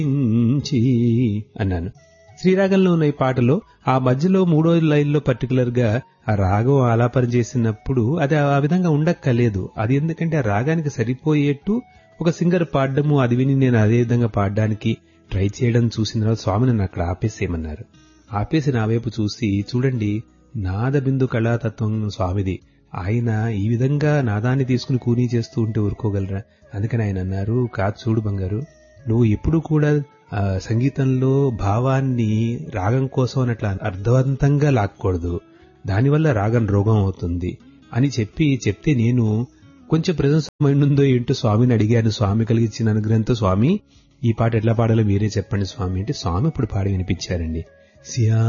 చి అన్నాను శ్రీరాగంలో ఉన్న ఈ పాటలో ఆ మధ్యలో మూడో లైన్లో పర్టికులర్ గా ఆ రాగం ఆలాపన చేసినప్పుడు అది ఆ విధంగా ఉండక్కలేదు అది ఎందుకంటే ఆ రాగానికి సరిపోయేట్టు ఒక సింగర్ పాడడము అది విని నేను అదే విధంగా పాడడానికి ట్రై చేయడం చూసిన తర్వాత స్వామి నన్ను అక్కడ ఆపేసేయమన్నారు ఆపేసి నా వైపు చూసి చూడండి నాద బిందు కళాతత్వం స్వామిది ఆయన ఈ విధంగా నాదాన్ని తీసుకుని కూనీ చేస్తూ ఉంటే ఊరుకోగలరా అందుకని ఆయన అన్నారు కాదు చూడు బంగారు నువ్వు ఎప్పుడు కూడా ఆ, సంగీతంలో భావాన్ని రాగం కోసం అట్లా అర్థవంతంగా లాక్కూడదు దానివల్ల రాగం రోగం అవుతుంది అని చెప్పి చెప్తే నేను కొంచెం ప్రెజెన్స్ మైండ్ ఉందో ఏంటో స్వామిని అడిగాను స్వామి కలిగించిన అనుగ్రహంతో స్వామి ఈ పాట ఎట్లా పాడాలో మీరే చెప్పండి స్వామి అంటే స్వామి ఇప్పుడు పాడి వినిపించారండి సియా